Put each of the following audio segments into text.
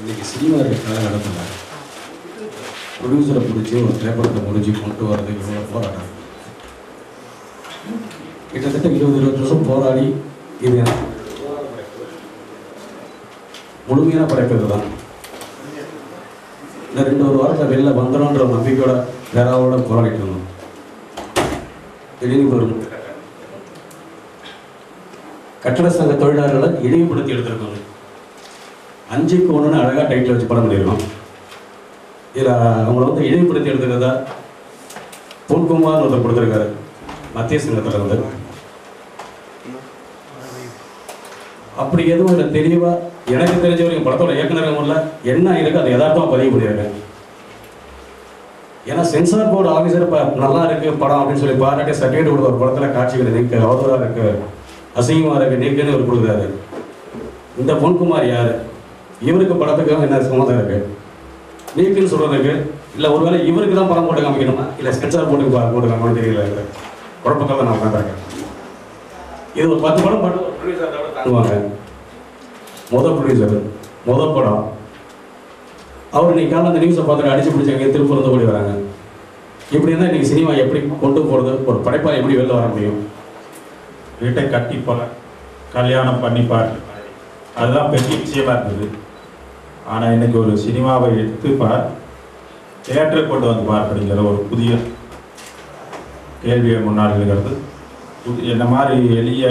இன்னைக்கு சினிமா இருக்க காலகட்டத்தில் ப்ரொடியூசரை பிடிச்சி ஒரு திரைப்படத்தை முடிஞ்சு கொண்டு வரது இவ்வளோ போராட்டம் கிட்டத்தட்ட இருபது இருபது வருஷம் போராடி இது எனக்கு முழுமையான படைப்பது தான் இந்த ரெண்டு ஒரு வாரத்தில் வெளில வந்துடும்ன்ற ஒரு நம்பிக்கையோட வேறாவோட போராடிட்டு இருந்தோம் திடீர்னு ஒரு கட்டட சங்க தொழிலாளர்களை இழிவுபடுத்தி எடுத்திருக்காங்க அஞ்சுக்கு ஒன்றுன்னு அழகாக டைட்டில் வச்சு படம் பண்ணியிருக்கோம் இதில் அவங்கள வந்து இழிவுபடுத்தி எடுத்துக்கிறதா பொன்குமார் ஒருத்தர் கொடுத்துருக்காரு மத்திய சங்கத்தில் வந்து அப்படி எதுவும் இல்லை தெளிவாக எனக்கு தெரிஞ்ச வரைக்கும் படத்தோட இயக்குனர் முறையில் என்ன இருக்கு அதை யதார்த்தமாக பதிவு பண்ணியிருக்கேன் ஏன்னா சென்சார் போர்டு ஆஃபீஸர் இப்போ நல்லா இருக்கு படம் அப்படின்னு சொல்லி பாராட்டி சர்டிஃபிகேட் கொடுத்த ஒரு படத்தில் காட்சிகள் நீக்கு அவதூறாக இருக்கு அசிங்கமாக இருக்கு நீக்குன்னு ஒரு கொடுக்குறாரு இந்த பொன்குமார் யார் இவருக்கு படத்துக்கு என்ன சம்மந்தம் இருக்கு நீக்குன்னு சொல்றதுக்கு இல்லை ஒருவேளை இவருக்கு தான் படம் போட்டு காமிக்கணுமா இல்லை சென்சார் போர்டுக்கு பா- போட்டு காமிக்கணும் தெரியல இல்லை குழப்பத்தில் நான் உட்காந்துருக்கேன் இது ஒரு பத்து படம் பண்ண ஒரு ப்ரொடியூசர் தாங்குவாங்க மொதல் ப்ரொடியூசர் மொதல் படம் அவர் இன்னைக்கு காலைல அந்த நியூஸை பார்த்துட்டு அடிச்சு பிடிச்சாங்க திருப்பூர் இருந்து ஓடி வராங்க இப்படி இருந்தால் இன்னைக்கு சினிமா எப்படி கொண்டு போகிறது ஒரு படைப்பாக எப்படி வெளில வர முடியும் வீட்டை கட்டிப்பார் கல்யாணம் பண்ணிப்பார் அதுதான் பெரிய விஷயமா இருந்தது ஆனால் இன்னைக்கு ஒரு சினிமாவை எடுத்து பார் தியேட்டருக்கு கொண்டு வந்து பார் அப்படிங்கிற ஒரு புதிய கேள்வியை முன்னாடி இருக்கிறது புது- என்ன மாதிரி எளிய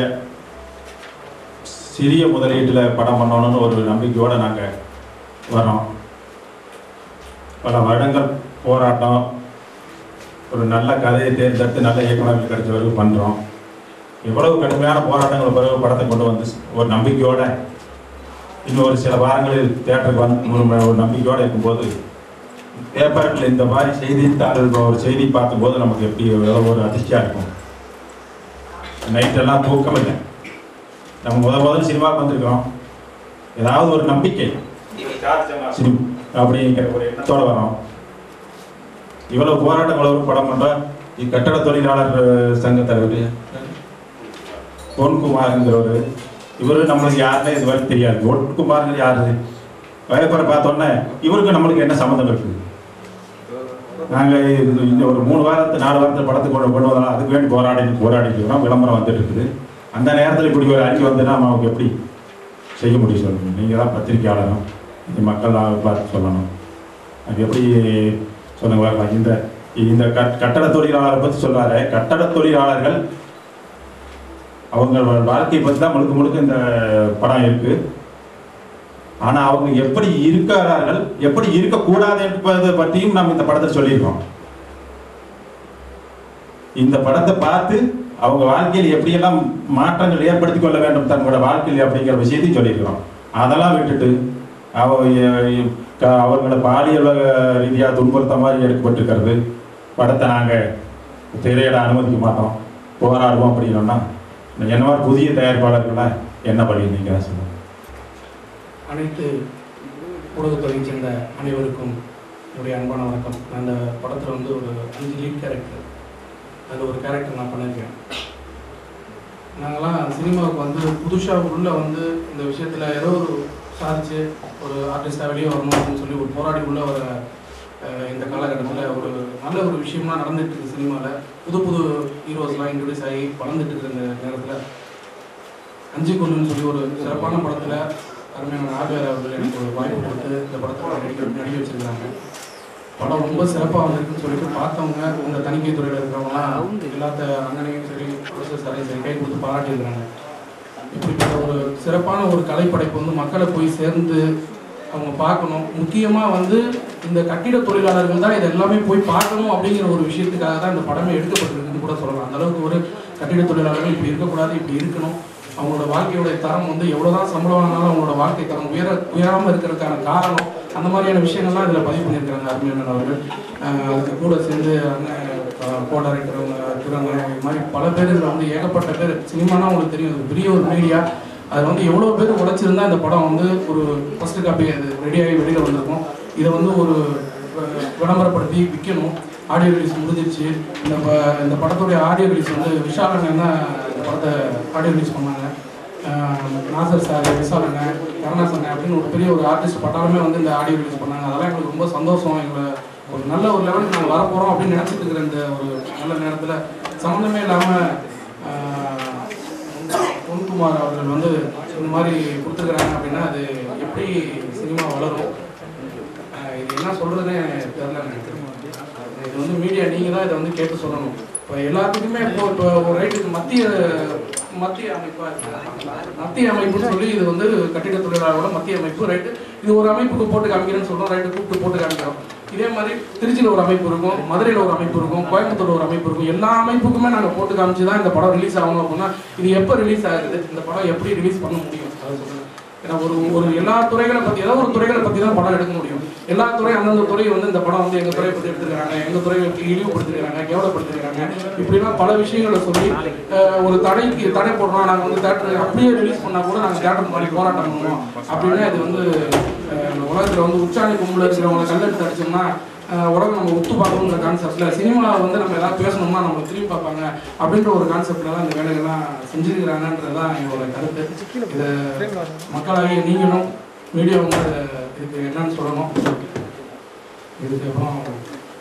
சிறிய முதலீட்டில் படம் பண்ணணும்னு ஒரு நம்பிக்கையோடு நாங்கள் வரோம் பல வருடங்கள் போராட்டம் ஒரு நல்ல கதையை தேர்ந்தெடுத்து நல்ல இயக்குநர்கள் கிடைச்ச வரைக்கும் பண்ணுறோம் எவ்வளவு கடுமையான போராட்டங்கள் பிறகு படத்தை கொண்டு வந்து ஒரு நம்பிக்கையோட இன்னும் ஒரு சில வாரங்களில் தேட்டருக்கு வந்து ஒரு ஒரு நம்பிக்கையோடு இருக்கும்போது பேப்பரில் இந்த மாதிரி செய்தித்தாள் ஒரு செய்தி பார்க்கும்போது நமக்கு எப்படி எவ்வளோ ஒரு அதிர்ச்சியாக இருக்கும் நைட்டெல்லாம் தூக்கம் இல்லை நம்ம முத முதல்ல சினிமாவுக்கு வந்திருக்கிறோம் ஏதாவது ஒரு நம்பிக்கை சினிமா அப்படிங்கிற ஒரு எண்ணத்தோட வரோம் இவ்வளவு போராட்டங்கள் ஒரு படம் பண்ற கட்டட தொழிலாளர் சங்க தலைவர் பொன்குமார்ங்கிறவர் இவரு நம்மளுக்கு யாருன்னே இது வரைக்கும் தெரியாது பொன்குமார்ங்கிற யாரு வயப்பரை பார்த்தோன்னே இவருக்கு நம்மளுக்கு என்ன சம்மந்தம் இருக்கு நாங்க இது இந்த ஒரு மூணு வாரத்து நாலு வாரத்து படத்துக்கு கொண்டு கொண்டு வரலாம் அதுக்கு வேண்டி போராடி போராடிட்டு இருக்கிறோம் விளம்பரம் வந்துட்டு இருக்குது அந்த நேரத்தில் இப்படி ஒரு அறிக்கை வந்துன்னா நமக்கு எப்படி செய்ய முடியும் சொல்லுங்க நீங்க தான் பத்திரிக்கையாளரும் இது மக்கள் பார்த்து சொல்லணும் அது எப்படி சொல்லுங்க பார்க்கலாம் இந்த இந்த கட்- கட்டட தொழிலாளரை பற்றி சொல்றாரு கட்டட தொழிலாளர்கள் அவங்க வாழ்க்கையை பற்றி தான் முழுக்க முழுக்க இந்த படம் இருக்கு ஆனா அவங்க எப்படி இருக்கிறார்கள் எப்படி இருக்கக்கூடாது என்பதை பற்றியும் நாம் இந்த படத்தை சொல்லியிருக்கோம் இந்த படத்தை பார்த்து அவங்க வாழ்க்கையில் எப்படியெல்லாம் மாற்றங்கள் ஏற்படுத்திக் கொள்ள வேண்டும் தங்களோட வாழ்க்கையில் அப்படிங்கிற விஷயத்தையும் சொல்லியிருக்கிறோம் அதெல்லாம் விட்டுட்டு அவ எ- க- அவர்களை பாலியல் ரீதியாக துன்புறுத்த மாதிரி எடுக்கப்பட்டிருக்கிறது படத்தை நாங்கள் திரையிட அனுமதிக்க மாட்டோம் போராடுவோம் அப்படின்னோம்னா என்ன மாதிரி புதிய தயாரிப்பாளர்களா என்ன பண்ணியிருந்தீங்க சொல்லுங்க அனைத்து ஊடகத்துறையை சேர்ந்த அனைவருக்கும் என்னுடைய அன்பான வணக்கம் நான் இந்த படத்தில் வந்து ஒரு அஞ்சு லீட் கேரக்டர் அதில் ஒரு கேரக்டர் நான் பண்ணியிருக்கேன் நாங்களாம் சினிமாவுக்கு வந்து புதுசாக உள்ளே வந்து இந்த விஷயத்தில் ஏதோ ஒரு சாதிச்சு ஒரு ஆர்டிஸ்டாக வெளியே வரணும் அப்படின்னு சொல்லி ஒரு போராடி உள்ளே வர அஹ், இந்த காலகட்டத்தில் ஒரு நல்ல ஒரு விஷயம்லாம் நடந்துட்டு இருக்கு சினிமாவில் புது புது ஹீரோஸ்லாம் இன்ட்ரடியூஸ் ஆகி வளர்ந்துட்டு இருக்கிற இந்த நேரத்தில் அஞ்சு கொல்லுன்னு சொல்லி ஒரு சிறப்பான படத்தில் அருமையான ஆர்வியர் அவர்கள் எனக்கு ஒரு வாய்ப்பு கொடுத்து இந்த படத்தில் நடிக்க நடிக்க வச்சிருக்காங்க படம் ரொம்ப சிறப்பாக வந்திருக்குன்னு சொல்லிட்டு பார்த்தவங்க இந்த தணிக்கை துறையில் இருக்கிறவங்களாம் எல்லாத்த அங்கனையும் சரி ப்ரொசஸ் சரி சரி கை கொடுத்து பாராட்டியிருக்கிறாங்க இப்படிப்பட்ட ஒரு சிறப்பான ஒரு கலைப்படைப்பு வந்து மக்களை போய் சேர்ந்து அவங்க பார்க்கணும் முக்கியமாக வந்து இந்த கட்டிட தொழிலாளர்கள் தான் இது எல்லாமே போய் பார்க்கணும் அப்படிங்கிற ஒரு விஷயத்துக்காக தான் இந்த படமே எடுக்கப்பட்டிருக்குன்னு கூட சொல்லலாம் அந்த அளவுக்கு ஒரு கட்டிட தொழிலாளர்கள் இப்படி இருக்கக்கூடாது இப்படி இருக்கணும் அவங்களோட வாழ்க்கையோட தரம் வந்து எவ்வளோதான் சம்பளம் ஆனாலும் அவங்களோட வாழ்க்கை தரம் உயர உயராமல் இருக்கிறதுக்கான காரணம் அந்த மாதிரியான விஷயங்கள்லாம் இதில் பதிவு பண்ணியிருக்கிறாங்க அருமையான அவர்கள் அஹ் அதுக்கு கூட சேர்ந்து அண்ணன் கோ டைரக்டர் திருவங்க இது மாதிரி பல பேர் இதில் வந்து ஏகப்பட்ட பேர் சினிமானா உங்களுக்கு தெரியும் இது பெரிய ஒரு மீடியா அதில் வந்து எவ்வளோ பேர் உழைச்சிருந்தா இந்த படம் வந்து ஒரு ஃபர்ஸ்ட் காப்பி அது ரெடியாகி வெளியில் வந்திருக்கும் இதை வந்து ஒரு அஹ், விளம்பரப்படுத்தி விற்கணும் ஆடியோ ரிலீஸ் முடிஞ்சிருச்சு இந்த ப- இந்த படத்துடைய ஆடியோ ரிலீஸ் வந்து விஷால் அண்ணன் தான் இந்த படத்தை ஆடியோ ரிலீஸ் பண்ணாங்க அஹ், நாசர் சார் விஷால் அண்ணன் கருணாசன் அப்படின்னு ஒரு பெரிய ஒரு ஆர்டிஸ்ட் பட்டாலுமே வந்து இந்த ஆடியோ ரிலீஸ் பண்ணாங்க அதெல்லாம் எங்களுக்கு ரொம்ப சந்தோஷம் எங்களை ஒரு நல்ல ஒரு லெவலுக்கு நாங்கள் வரப்போகிறோம் அப்படின்னு நினச்சிட்டு இருக்கிற இந்த ஒரு நல்ல நேரத்தில் சம்மந்தமே இல்லாமல் பொன்குமார் அவர்கள் வந்து இந்த மாதிரி கொடுத்துருக்குறாங்க அப்படின்னா அது எப்படி சினிமா வளரும் ஆஹ் இது என்ன சொல்கிறதுனே தெரியல எனக்கு இது வந்து மீடியா நீங்கள் தான் இதை வந்து கேட்டு சொல்லணும் இப்போ எல்லாத்துக்குமே இப்போ இப்போ ஒரு ரைட்டுக்கு மத்திய மத்திய அமைப்பா இருக்கு. மத்திய அமைப்புன்னு சொல்லி இது வந்து கட்டிட தொழிலாளர்களோட மத்திய அமைப்பு ரைட்டு இது ஒரு அமைப்புக்கு போட்டு காமிக்கிறேன்னு சொல்றோம் ரைட்டு கூப்பிட்டு போட்டு காமிக்கிறோம் இதே மாதிரி திருச்சியில் ஒரு அமைப்பு இருக்கும் மதுரையில் ஒரு அமைப்பு இருக்கும் கோயம்புத்தூர் ஒரு அமைப்பு இருக்கும் எல்லா அமைப்புக்குமே நாங்கள் போட்டு காமிச்சு தான் இந்த படம் ரிலீஸ் ஆகணும் அப்படின்னா இது எப்போ ரிலீஸ் ஆகுது இந்த படம் எப்படி ரிலீஸ் பண்ண முடியும் அதை சொல்லுங்க ஏன்னா ஒரு ஒரு எல்லா துறைகளை பற்றி ஏதோ ஒரு துறைகளை பற்றி தான் படம் எடுக்க முடியும் எல்லா துறை அந்தந்த துறை வந்து இந்த படம் வந்து எங்கள் துறையை பற்றி எடுத்துக்கிறாங்க எங்கள் துறையை பற்றி இழிவுபடுத்திருக்காங்க கேவலப்படுத்திருக்காங்க இப்படிலாம் பல விஷயங்களை சொல்லி அஹ், ஒரு தடைக்கு தடை போடுறோம் நாங்கள் வந்து தேட்டர் அப்படியே ரிலீஸ் பண்ணால் கூட நாங்கள் தேட்டர் மாதிரி போராட்டம் பண்ணுவோம் அப்படின்னா இது வந்து அஹ், உலகத்தில் வந்து உச்சாணி கும்பல இருக்கிறவங்களை கல்லெடுத்து அடிச்சோம்னா அஹ், உலகம் நம்ம ஒத்து பார்க்கணுங்கிற கான்செப்டில் சினிமாவில் வந்து நம்ம ஏதாவது பேசணும்னா நம்ம திரும்பி பார்ப்பாங்க அப்படின்ற ஒரு கான்செப்டில் தான் இந்த வேலைகள்லாம் செஞ்சிருக்கிறாங்கன்றது தான் எங்களோட கருத்து இதை மக்களாகிய நீங்களும் மீடியா வந்து இதுக்கு என்னன்னு சொல்லணும் இதுக்கப்புறம்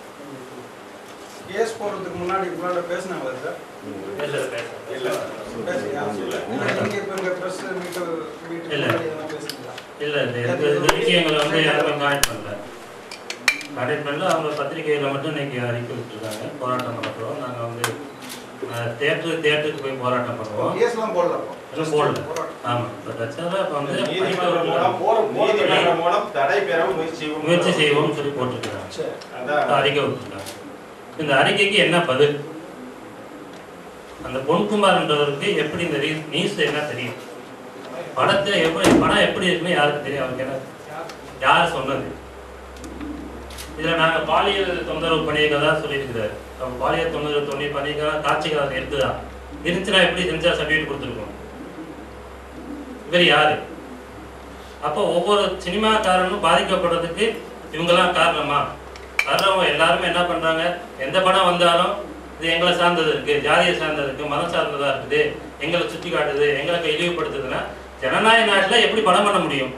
கேஸ் போடுறதுக்கு முன்னாடி இவ்வளோ பேசினாங்களா சார் இல்ல பேசுங்க நீங்க இப்போ இங்க ப்ரெஸ் மீட்டு மீட்டு இல்ல. முன்னாடி எதனா பேசுனீங்களா இல்ல இந்த இது இது வரைக்கும் எங்களை வந்து யாருமே கான்டெக்ட் பண்ணல கான்டெக்ட் பண்ணல அவங்க பத்திரிகையில் மட்டும் இன்னைக்கு அறிக்கை விட்டுருக்காங்க போராட்டம் பண்ண போகிறோம் நாங்கள் வந்து தேட்டரு தேட்டருக்கு போய் போராட்டம் பண்ணுவோம் கேஸ்லாம் போடல அப்போ. இன்னும் போடல ஆமாம் இப்போ தச்சாதான் இப்போ வந்து நீதிமன்றம் மூலம் நீதிமன்றம் மூலம் தடை பெற முயற்சி செய்வோம். முயற்சி செய்வோம்னு சொல்லி போட்டிருக்கிறாங்க சரி. அதான் அறிக்கை விட்டுருக்காங்க இந்த அறிக்கைக்கு என்ன பதில் அந்த பொன்குமார்ன்றவருக்கு எப்படி இந்த நியூஸ் என்ன தெரியும் படத்தை எப்படி படம் எப்படி இருக்குன்னு யாருக்கு தெரியும் அவருக்கு என்ன யார் சொன்னது இதுல நாங்க பாலியல் தொந்தரவு பண்ணியிருக்கதா சொல்லியிருக்கிறாரு அவங்க பாலியல் தொந்தரவு பண்ணி பண்ணியிருக்கா காட்சிகள் அது இருக்குதா இருந்துச்சுன்னா எப்படி செஞ்சா சர்டிஃபிகேட் கொடுத்துருக்கோம் இவர் யாரு அப்போ ஒவ்வொரு சினிமாக்காரனும் பாதிக்கப்படுறதுக்கு இவங்கெல்லாம் காரணமா வர்றவங்க எல்லாருமே என்ன பண்றாங்க எந்த படம் வந்தாலும் இது எங்களை சார்ந்தது இருக்கு ஜாதியை சார்ந்தது இருக்கு மதம் சார்ந்ததா இருக்குது எங்களை சுட்டி காட்டுது எங்களுக்கு இழிவுபடுத்துதுன்னா ஜனநாயக நாட்டில் எப்படி படம் பண்ண முடியும்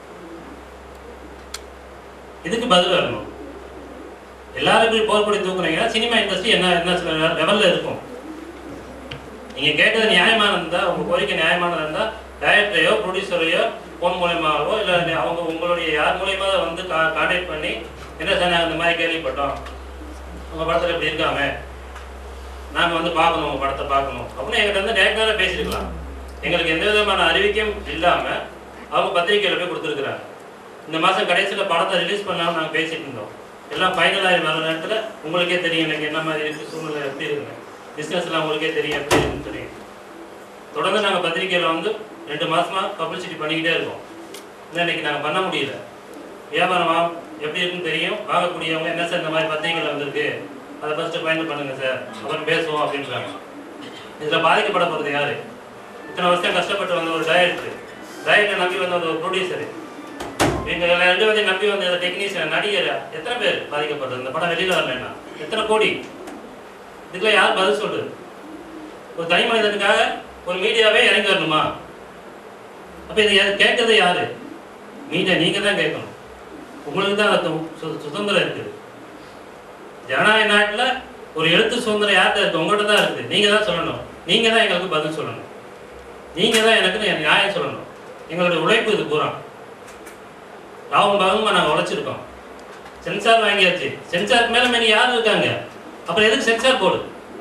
இதுக்கு பதில் வரணும் எல்லாருக்கும் போர்படி தூக்குனீங்கன்னா சினிமா இண்டஸ்ட்ரி என்ன என்ன லெவல்ல இருக்கும் நீங்க கேட்டது நியாயமானது இருந்தா உங்க கோரிக்கை நியாயமானது இருந்தா டைரக்டரையோ ப்ரொடியூசரையோ ஃபோன் மூலயமாவோ இல்லை அவங்க உங்களுடைய யார் மூலியமா வந்து கான்டாக்ட் பண்ணி என்ன சார் நாங்கள் இந்த மாதிரி கேள்விப்பட்டோம் உங்க படத்தில் இப்படி இருக்காங்க நாங்க வந்து பார்க்கணும் உங்க படத்தை பார்க்கணும் அப்படின்னு எங்கிட்ட வந்து டேரக்டராக பேசியிருக்கலாம் எங்களுக்கு எந்த விதமான அறிவிக்கையும் இல்லாம அவங்க பத்திரிக்கையில போய் கொடுத்துருக்குறாங்க இந்த மாசம் கடைசியில படத்தை ரிலீஸ் பண்ணலாம்னு நாங்கள் பேசிட்டு இருந்தோம் எல்லாம் ஃபைனல் ஆகி வர நேரத்தில் உங்களுக்கே தெரியும் எனக்கு என்ன மாதிரி இருக்கு சூழ்நிலை எப்படி இருக்குங்க பிஸ்னஸ்லாம் உங்களுக்கே தெரியும் எப்படி இருக்குன்னு தெரியும் தொடர்ந்து நாங்கள் பத்திரிக்கையில் வந்து ரெண்டு மாசமா பப்ளிசிட்டி பண்ணிக்கிட்டே இருக்கோம் இல்லை இன்னைக்கு நாங்கள் பண்ண முடியல வியாபாரம் வா- எப்படி இருக்குன்னு தெரியும் வாங்கக்கூடியவங்க என்ன சார் இந்த மாதிரி பத்திரிகைகள் வந்திருக்கு அதை ஃபர்ஸ்ட் ஃபைனல் பண்ணுங்க சார் அப்புறம் பேசுவோம் அப்படின்றாங்க இதில் பாதிக்கப்பட போகிறது யாரு இத்தனை வருஷம் கஷ்டப்பட்டு வந்த ஒரு டைரக்டர் டைரக்டர் நம்பி வந்த ஒரு ப்ரொடியூசர் இவங்க எல்லா ரெண்டு பேரையும் நம்பி வந்த டெக்னீஷியன் நடிகர் எத்தனை பேர் பாதிக்கப்படுறது இந்த படம் வெளியில வரலன்னா எத்தனை கோடி இதுக்கெல்லாம் யார் பதில் சொல்றது ஒரு தனி மனிதனுக்காக ஒரு மீடியாவே இறங்கி வரணுமா அப்ப இது யா- கேட்கறது யாரு மீடியா நீங்க தான் கேட்கணும் உங்களுக்கு தான் அந்த சு- சுதந்திரம் இருக்குது ஜனநாயக நாட்டுல ஒரு எழுத்து சுதந்திரம் யார்கிட்ட இருக்கு உங்கள்கிட்ட தான் இருக்குது நீங்க தான் சொல்லணும் நீங்க தான் எங்களுக்கு பதில் சொல்லணும் நீங்க தான் எனக்கு நியாயம் சொல்லணும் எங்களுடைய உழைப்பு இது பூரா ராவும் பாகமா நாங்கள் உழைச்சிருக்கோம் சென்சார் வாங்கியாச்சு சென்சாருக்கு மேல மேலே யார் இருக்காங்க அப்புறம் எதுக்கு சென்சார் போடு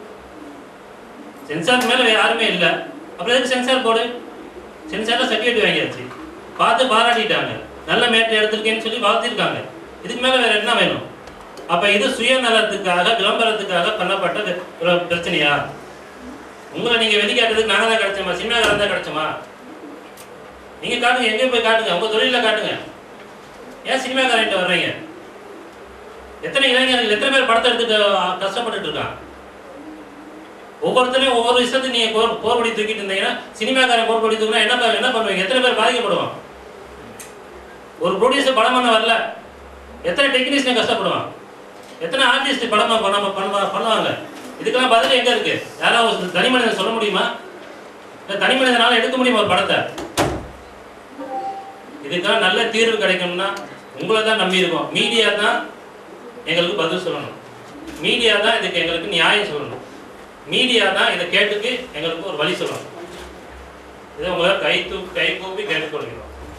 சென்சாருக்கு மேல யாருமே இல்லை அப்புறம் எதுக்கு சென்சார் போடு சென்சார்ல சர்டிஃபிகேட் வாங்கியாச்சு பார்த்து பாராட்டிட்டாங்க நல்ல மேட்டை எடுத்திருக்கேன்னு சொல்லி வாழ்த்திருக்காங்க இதுக்கு மேல வேற என்ன வேணும் அப்ப இது சுயநலத்துக்காக விளம்பரத்துக்காக பண்ணப்பட்ட வி- ஒரு பிரச்சனையா உங்களை நீங்க வெளிக்காட்டுறதுக்கு நாங்க தான் கிடைச்சோமா சினிமாக்காரன் தான் கிடைச்சோமா நீங்க காட்டுங்க எங்கேயும் போய் காட்டுங்க உங்க தொழில காட்டுங்க ஏன் சினிமாக்காரன்ட்ட வர்றீங்க எத்தனை இளைஞர்கள் எத்தனை பேர் படத்தை எடுத்துட்டு அஹ், கஷ்டப்பட்டுட்டு இருக்கான் ஒவ்வொருத்தரையும் ஒவ்வொரு விஷயத்தையும் நீங்க போர் போர்படி தூக்கிட்டு இருந்தீங்கன்னா சினிமாக்காரன் போர்படி தூக்கினா என்ன ப- என்ன பண்ணுவீங்க எத்தனை பேர் பாதிக்கப்படுவான் ஒரு ப்ரொடியூசர் படம் பண்ண வரல எத்தனை டெக்னீஷியன் கஷ்டப்படுவான் எத்தனை ஆர்டிஸ்ட் படம் பண்ண பண்ணுவா- பண்ணுவாங்க இதுக்கெல்லாம் பதில் எங்க இருக்கு யாராவது தனி மனிதன் சொல்ல முடியுமா இல்ல தனி மனிதனால எடுக்க முடியுமா ஒரு படத்தை இதுக்காக நல்ல தீர்வு கிடைக்கும்னா உங்களை தான் நம்பி இருக்கோம் மீடியா தான் எங்களுக்கு பதில் சொல்லணும் மீடியா தான் இதுக்கு எங்களுக்கு நியாயம் சொல்லணும் மீடியா தான் இதை கேட்டுக்கு எங்களுக்கு ஒரு வழி சொல்லணும் இதை உங்களை கை தூ கை கூப்பி கேட்டுக்கொள்கிறோம்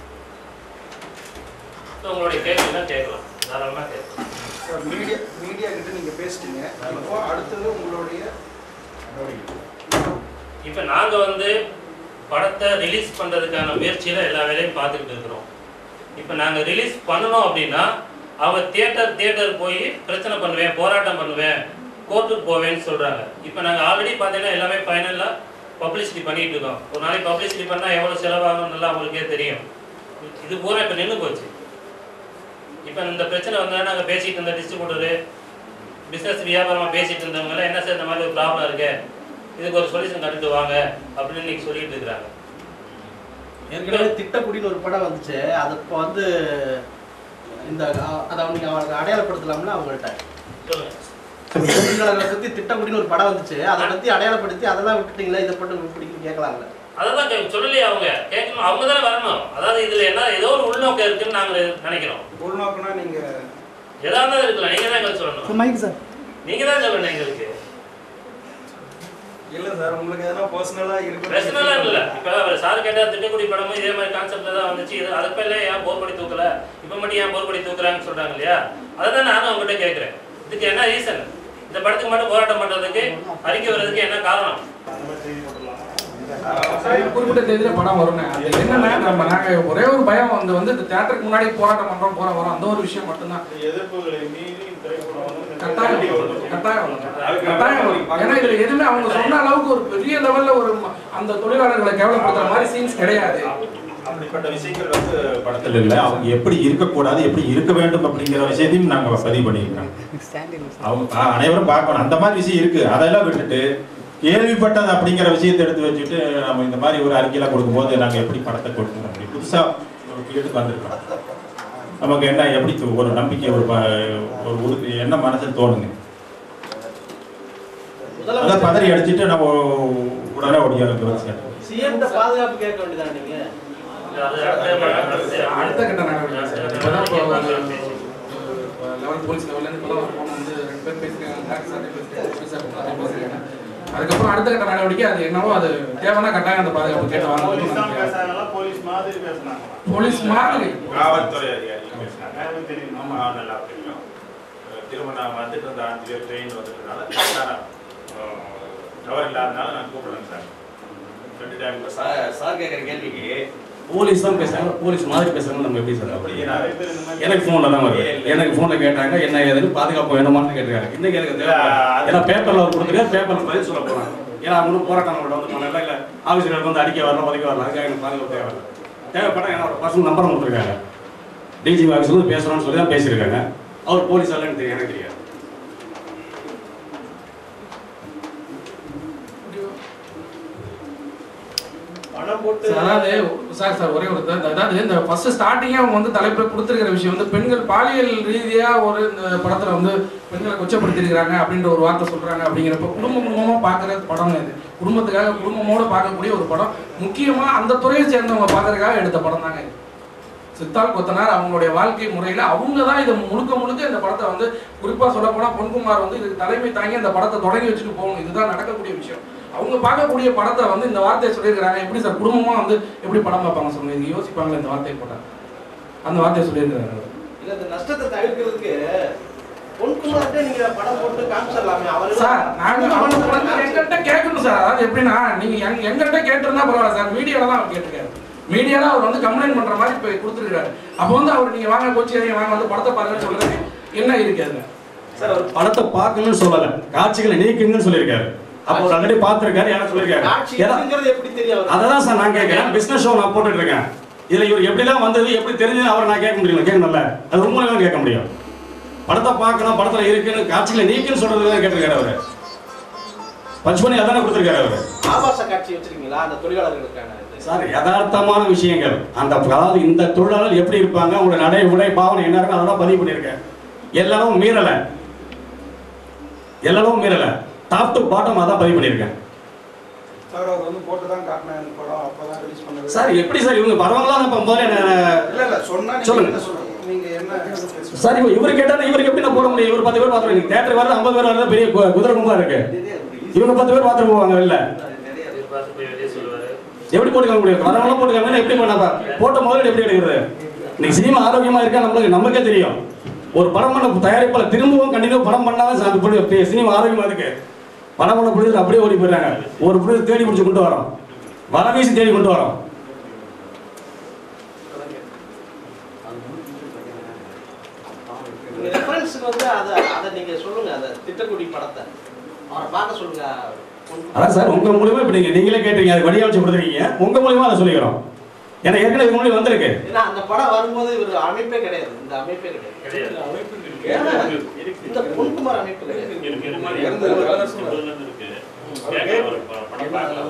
So, உங்களுடைய கேள்விலாம் கேட்கலாம் தாராளமாக கேட்கலாம் சார் மீடியா மீடியா கிட்ட நீங்க பேசிட்டீங்க இப்போ அடுத்தது உங்களுடைய இப்போ நாங்கள் வந்து படத்தை ரிலீஸ் பண்ணுறதுக்கான முயற்சியில் எல்லா வேலையும் பார்த்துக்கிட்டு இருக்கிறோம் இப்போ நாங்கள் ரிலீஸ் பண்ணணும் அப்படின்னா அவ தியேட்டர் தியேட்டர் போய் பிரச்சனை பண்ணுவேன் போராட்டம் பண்ணுவேன் கோர்ட்டுக்கு போவேன்னு சொல்கிறாங்க இப்போ நாங்கள் ஆல்ரெடி பார்த்தீங்கன்னா எல்லாமே ஃபைனலாக பப்ளிசிட்டி பண்ணிட்டு இருக்கோம் ஒரு நாளைக்கு பப்ளிசிட்டி பண்ணால் எவ்வளோ செலவாகும் நல்லா உங்களுக்கே தெரியும் இது பூரா இப்போ நின்று போச்சு இப்போ இந்த பிரச்சனை வந்தால் நாங்கள் பேசிட்டு இருந்த டிஸ்ட்ரிபியூட்டரு பிஸ்னஸ் வியாபாரமாக பேசிட்டு இருந்தவங்க என்ன சார் இந்த மாதிரி ஒரு ப்ராப்ளம் இருக்கு இதுக்கு ஒரு சொல்யூஷன் கண்டுட்டு வாங்க அப்படின்னு இன்னைக்கு சொல்லிட்டு இருக்கிறாங்க ஏற்கனவே திட்டக்குடின்னு ஒரு படம் வந்துச்சு அது இப்போ வந்து இந்த அ- அதை அவங்க அவங்களுக்கு அடையாளப்படுத்தலாம்ல அவங்கள்ட்ட சொல்லுங்க தொழிலாளர்களை பத்தி திட்டக்குடின்னு ஒரு படம் வந்துச்சு அதை பத்தி அடையாளப்படுத்தி அதை தான் விட்டுட்டீங்களா இதை மட்டும் பிடிக்கும் கேட்கலாம்ல அதான் கே- சொல்லலையே அவங்க கேட்கணும் அவங்க தானே வரணும் அதாவது இதுல என்ன ஏதோ ஒரு உள்நோக்கம் இருக்குன்னு நாங்க நினைக்கிறோம் உள்நோக்குனா நீங்க எதா இருந்தாலும் இருக்கலாம் நீங்க தான் எங்களுக்கு சொல்லணும் மைக் சார் நீங்க தான் சொல்லணும் எங்களுக்கு இல்ல சார் உங்களுக்கு எதனா பர்சனலா இருக்கு பிரச்சனைலாம் இல்ல இப்ப அவர் சார் கேட்டா திட்டக்குடி படமும் இதே மாதிரி கான்செப்ட்ல தான் வந்துச்சு இது அதுக்கு இல்ல ஏன் போர் படி தூக்கல இப்ப மட்டும் ஏன் போர் படி தூக்குறாங்கன்னு சொல்றாங்க இல்லையா அதை தான் நானும் அவங்ககிட்ட கேட்கிறேன் இதுக்கு என்ன ரீசன் இந்த படத்துக்கு மட்டும் போராட்டம் பண்றதுக்கு அறிக்கை வர்றதுக்கு என்ன காரணம் குறிப்பிட்ட தேதியில படம் வரும்னே அது என்னன்னா நம்ம நாங்க ஒரே ஒரு பயம் வந்து வந்து இந்த தேட்டருக்கு முன்னாடி போராட்டம் பண்றோம் போற வரோம் அந்த ஒரு விஷயம் மட்டும்தான் எதிர்ப்புகளை மீறி திரைப்படம் வந்து கட்டாயம் வரும். கட்டாயம் வரும். கட்டாயம் வரும். ஏன்னா இதுல எதுவுமே அவங்க சொன்ன அளவுக்கு ஒரு பெரிய லெவல்ல ஒரு ம- அந்த தொழிலாளர்களை கேவலப்படுத்துற மாதிரி சீன்ஸ் கிடையாது அப்படிப்பட்ட விஷயங்கள் வந்து படத்தில் இல்லை அவங்க எப்படி இருக்கக்கூடாது எப்படி இருக்க வேண்டும் அப்படிங்கிற விஷயத்தையும் நாங்கள் பதிவு பண்ணியிருக்கிறோம் அவங்க ஆ, அனைவரும் பார்க்கணும் அந்த மாதிரி விஷயம் இருக்கு அதெல்லாம் விட்டுட்டு கேள்விப்பட்டது அப்படிங்கிற விஷயத்தை எடுத்து வச்சுட்டு நம்ம இந்த மாதிரி ஒரு அறிக்கையெல்லாம் கொடுக்கும்போது நாங்கள் எப்படி படத்தை கொடுக்கணும் அப்படி புதுசாக ஒரு ஃபீல்டுக்கு வந்திருக்கோம் நமக்கு என்ன எப்படி தோ- ஒரு நம்பிக்கை ஒரு ப- ஒரு உறுதி என்ன மனசில் தோணுங்க அதை முதல்ல பதறி அடிச்சுட்டு நம்ம உடனே ஒடியா சேர்த்தோம் சிஎம் பாதுகாப்பு கேட்க வேண்டியதான் நீங்க அது அடுத்த அடுத்த கட்ட நடவடிக்கை சார். இப்பதான் இப்போ லெவல் போலீஸ் லெவல்ல இருந்து இப்பதான் ஒரு phone வந்து ரெண்டு பேர் பேசிருக்காங்க black சார் பேசிருக்காங்க, officer சார் பேசிருக்காங்க. அதுக்கப்புறம் அடுத்த கட்ட நடவடிக்கை அது என்னவோ அது தேவைன்னா கட்டாயம் அந்த பாதுகாப்பு கேட்டு வாங்க போலீஸ் மாதிரி பேசினாங்க போலீஸ் மாதிரி காவல்துறை அதிகாரிகள் பேசினாங்க தெரியும் ஆமா நல்லா தெரியும் திரும்ப நான் வந்துட்டு இருந்த அஞ்சு பேர் ட்ரெயின் வந்துட்டதுனால கரெக்டான கவர் இல்லாதனால நான் கூப்பிடுறேன் சார் ரெண்டு டைம் சார் சார் கேட்குற கேள்விக்கு போலீஸ் தான் பேசுறாங்க போலீஸ் மாதிரி பேசுறாங்க நம்ம எப்படி சார் அப்படி அப்படி நிறைய பேர் இந்த மாதிரி எனக்கு ஃபோனில் தான் வருது எனக்கு ஃபோனில் கேட்டாங்க என்ன ஏதுன்னு பாதுகாப்பு வேணுமான்னு கேட்டிருக்காங்க இன்னைக்கு எனக்கு தேவை ஏன்னா பேப்பரில் அவர் கொடுத்துருக்காரு பேப்பரில் பதில் சொல்ல போகிறாங்க ஏன்னா அவங்களும் போராட்டம் நம்மளோட வந்து பண்ணல இல்லை ஆஃபீஸர்களுக்கு வந்து அடிக்க வரலாம் உதைக்க வரலாம் அதுக்காக எனக்கு பாதுகாப்பு தேவை தேவைப்பட்ட என்னோட பர்சனல் நம்பர் கொடுத்துருக்காங்க டிஜிபி ஆஃபீஸில் வந்து பேசுகிறோன்னு சொல்லி தான் பேசியிருக்காங்க அவர் போலீஸ் அல்லன்னு தெரியும் எனக்கு தெரியாது பணம் போட்டு சார், அதாவது சார் சார் ஒரே ஒரு இது, அதாவது இந்த ஃபர்ஸ்ட் ஸ்டார்டிங்கே அவங்க வந்து தலைப்பில் கொடுத்துருக்கிற விஷயம் வந்து பெண்கள் பாலியல் ரீதியா ஒரு இந்த படத்துல வந்து பெண்களை கொச்சப்படுத்திருக்கிறாங்க அப்படின்ற ஒரு வார்த்தை சொல்றாங்க அப்படிங்கிறப்ப குடும்ப குடும்பமா பார்க்குற படம் இது குடும்பத்துக்காக குடும்பமோட பார்க்கக்கூடிய ஒரு படம் முக்கியமா அந்த துறையை சேர்ந்தவங்க பார்க்கறதுக்காக எடுத்த படம் தாங்க இது சித்தால் கொத்தனார் அவங்களுடைய வாழ்க்கை முறையில அவங்க தான் இதை முழுக்க முழுக்க இந்த படத்தை வந்து குறிப்பா சொல்ல போனா பொன்குமார் வந்து இதுக்கு தலைமை தாங்கி அந்த படத்தை தொடங்கி வச்சுட்டு போகணும் இதுதான் நடக்கக்கூடிய விஷயம் அவங்க பார்க்கக்கூடிய படத்தை வந்து இந்த வார்த்தையை சொல்லியிருக்கிறாங்க எப்படி சார் குடும்பமா வந்து எப்படி படம் பார்ப்பாங்க சொல்லுங்க இது யோசிப்பாங்களா இந்த வார்த்தையை போட்டா அந்த வார்த்தையை சொல்லியிருக்கிறாங்க இல்ல இந்த நஷ்டத்தை தவிர்க்கிறதுக்கு பொன்குமார்ட்ட நீங்க படம் போட்டு காமிச்சிடலாமே அவரு சார் நாங்க அவங்க வந்து எங்கள்கிட்ட கேட்கணும் சார் அதாவது எப்படின்னா நீங்க எங்க எங்கள்கிட்ட கேட்டிருந்தா பரவாயில்ல சார் மீடியால தான் அவர் கேட்டிருக்காரு மீடியால அவர் வந்து கம்ப்ளைண்ட் பண்ற மாதிரி இப்போ கொடுத்துருக்காரு அப்போ வந்து அவர் நீங்க வாங்க கோச்சி வாங்க வந்து படத்தை பாருங்கன்னு சொல்றது என்ன இருக்கு அதுல சார் அவர் படத்தை பார்க்கணும்னு சொல்லல காட்சிகளை நீக்குங்கன்னு சொல்லியிருக்காரு அப்போ அவர் ஆல்ரெடி பார்த்துருக்காரு எனக்கு சொல்லியிருக்காரு காட்சி ஏன்னா- இருக்குங்கிறது எப்படி தெரியும் அவருக்கு? அதை தான் சார் நான் கேட்கிறேன் பிசினஸ் ஷோ நான் போட்டுட்டு இருக்கேன் இதுல இவர் எப்படிலாம் வந்தது எப்படி தெரிஞ்சது அவரை நான் கேட்க முடியல கேட்கணும்ல அது உண்மையில தான் கேட்க முடியும் படத்தை பார்க்கணும் படத்துல இருக்குன்னு காட்சிகளை நீக்குன்னு சொல்றது தான் கேட்டிருக்காரு அவரு பஞ்ச் பண்ணி அதானே கொடுத்துருக்காரு அவரு ஆபாச காட்சி வச்சிருக்கீங்களா அந்த தொழிலாளர்களுக்கான இது? சார் யதார்த்தமான விஷயங்கள் அந்த அதாவது இந்த தொழிலாளர் எப்படி இருப்பாங்க அவங்களோட நடை உடை பாவனை என்ன இருக்கு அதெல்லாம் பதிவு பண்ணியிருக்கேன் எல்லாரும் மீறல எல்லாரும் மீறல டாப் டு பாட்டம் அதான் பதிவு பண்ணியிருக்கேன் சார் அவர் வந்து போட்டு தான் காட்டினேன் இந்த படம் அப்பதான் ரிலீஸ் பண்ணது சார் எப்படி சார் இவங்க பரவாயில்லாம் இப்போ முதல்ல என்ன- இல்ல இல்ல சொன்னா நீங்க சொல்லுங்க. என்ன சொல்லுங்க நீங்க என்ன பேசுறீங்க? சார் இப்போ இவர் கேட்டாலும் இவருக்கு எப்படி நான் போட முடியும் இவர் பத்து பேர் பார்த்துருங்க தேட்டர் வரது ஐம்பது பேர் வரது பெரிய கு- குதிரை கும்பா இருக்கு இவங்க பத்து பேர் பார்த்துட்டு போவாங்க வெளில எதிர்பார்த்து போய் வெளியே சொல்லுவாரு எப்படி போட்டுக்க முடியும் வரவங்களாம் போட்டுக்காங்க எப்படி பண்ணாப்பா போட்ட முதல்ல எப்படி எடுக்கிறது இன்னைக்கு சினிமா ஆரோக்கியமா இருக்கா நம்மளுக்கு நமக்கே தெரியும் ஒரு படம் பண்ண தயாரிப்பாளர் திரும்பவும் கண்டினியூ படம் பண்ணாதான் சார் இப்படி பி- சினிமா ஆரோக்கியமா இருக்கு படம் பண்ண ப்ரொடியூசர் அப்படியே ஓடி போயிடுறாங்க ஒரு ப்ரொடியூசர் தேடி பிடிச்சி கொண்டு வரோம் வர வீசி தேடி கொண்டு வரோம் நீங்க ரெஃபரன்ஸுக்கு வந்து அதை அதை நீங்க சொல்லுங்க அந்த திட்டக்குடி படத்தை அவரை பார்க்க சொல்லுங்க அதான் சார் உங்க மூலியமா இப்ப நீங்க நீங்களே கேட்டீங்க அது வடியா வச்சு கொடுத்துருக்கீங்க உங்க மூலியமா அதை சொல்லிக்கிறோம் ஏன்னா ஏற்கனவே இதுக்கு முன்னாடி வந்திருக்கு ஏன்னா அந்த படம் வரும்போது இவர் அமைப்பே கிடையாது இந்த அமைப்பே கிடையாது கிடையாது ஏன்னா, இந்த பொன்குமார் அமைப்பு கிடையாது இருக்கு இருக்கு இருக்கு இருக்கு கேட்கல ஒரு படம் படம் பார்க்கலாம்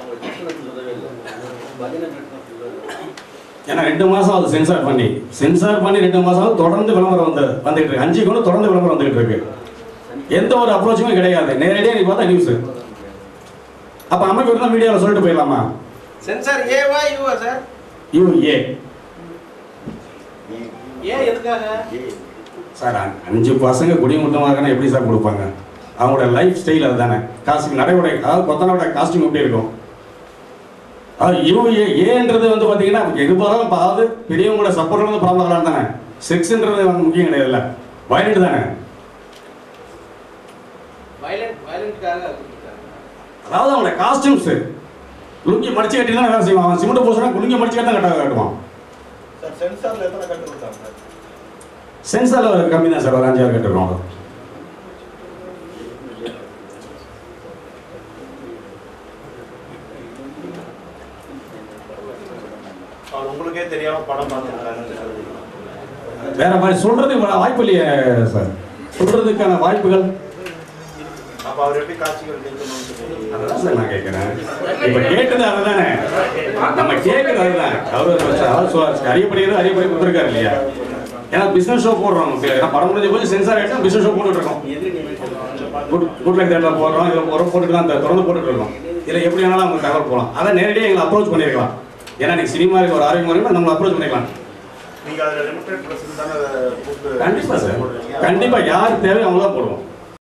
ஏன்னா ரெண்டு மாசம் அது சென்சார் பண்ணி சென்சார் பண்ணி ரெண்டு மாசம் தொடர்ந்து விளம்பரம் வந்து வந்துகிட்டு இருக்கு அஞ்சு கூட தொடர்ந்து விளம்பரம் வந்துகிட்டு இருக்கு எந்த ஒரு அப்ரோச்சுமே கிடையாது நேரடியாக நீ பார்த்தா நியூஸ் அப்ப அமைப்பு இருந்தால் மீடியாவில் சொல்லிட்டு போயிடலாமா சென்சார் ஏவா யூவா சார் யூ ஏ ஏன் எதுக்காக சார் அ- அஞ்சு பசங்க குடிமுட்டமாக இருக்கனா எப்படி சார் கொடுப்பாங்க அவங்களோட லைஃப் ஸ்டைல் அதுதானே காஸ்டியூம் நடை உடை அதாவது கொத்தனோட காஸ்டியூம் எப்படி இருக்கும் அதாவது யூ ஏ ஏன்றது வந்து பார்த்தீங்கன்னா எது போனாலும் இப்ப அதாவது பெரியவங்களோட சப்போர்ட் வந்து படம் பார்க்கலாம் தானே செக்ஸ்ன்றது வந்து முக்கியம் கிடையாதுல்ல வயலண்ட் தானே வயலண்ட் வயலண்ட்காக கொடுத்துருக்காங்க அதாவது அவங்களோட காஸ்டியூம்ஸ் லுங்கி மடிச்சு கட்டி தான் வேலை செய்வான் அவன் சிமெண்ட் போச்சுனா லுங்கி மடிச்சு கட்டி தான் கட்ட காட்டுவான் சார் சென்சார்ல எத்தனை கட்டு கொடுத்தாங்க சார் சென்சாரில் ஒரு கம்மி தான் சார் ஒரு அஞ்சாறு கட்டுருக்கோம் அவர் உங்களுக்கே தெரியாம படம் பார்த்துருக்காங்க வேற மாதிரி சொல்றதுக்கு வா- வாய்ப்பு இல்லையே சார் சொல்றதுக்கான வாய்ப்புகள் அப்ப அவர் எப்படி காட்சிகள் கேட்கணும்னு சொல்லி அதுதான் சார் நான் கேட்கிறேன் இப்ப கேட்டது அதுதானே நம்ம கேட்கறது அதுதான் அவரு அவர் சொ- அறியப்படுகிறது அறியப்படி கொடுத்துருக்காரு இல்லையா ஏன்னா பிசினஸ் ஷோ போடுறோம் நமக்கு ஏன்னா படம் முடிஞ்ச போது சென்சார் ஆயிடுச்சு பிசினஸ் ஷோ போட்டுட்டு இருக்கோம் குட் குட் லைக் தேட்டர் போடுறோம் இதில் போகிறோம் போட்டுட்டு தான் இந்த தொடர்ந்து போட்டுட்டு இருக்கோம் இதில் எப்படி வேணாலும் அவங்க தகவல் போகலாம் அதை நேரடியாக எங்களை அப்ரோச் பண்ணியிருக்கலாம் ஏன்னா நீங்க சினிமா ஒரு ஆரோக்கியம் வரைக்கும் நம்ம அப்ரோச் பண்ணிக்கலாம் நீங்க அதுல லிமிடெட் பிரஸ் தானே கூப்பிட்டு கண்டிப்பா சார் போடுறீங்க. கண்டிப்பா யார் தேவை அவங்க தான் போடுவோம்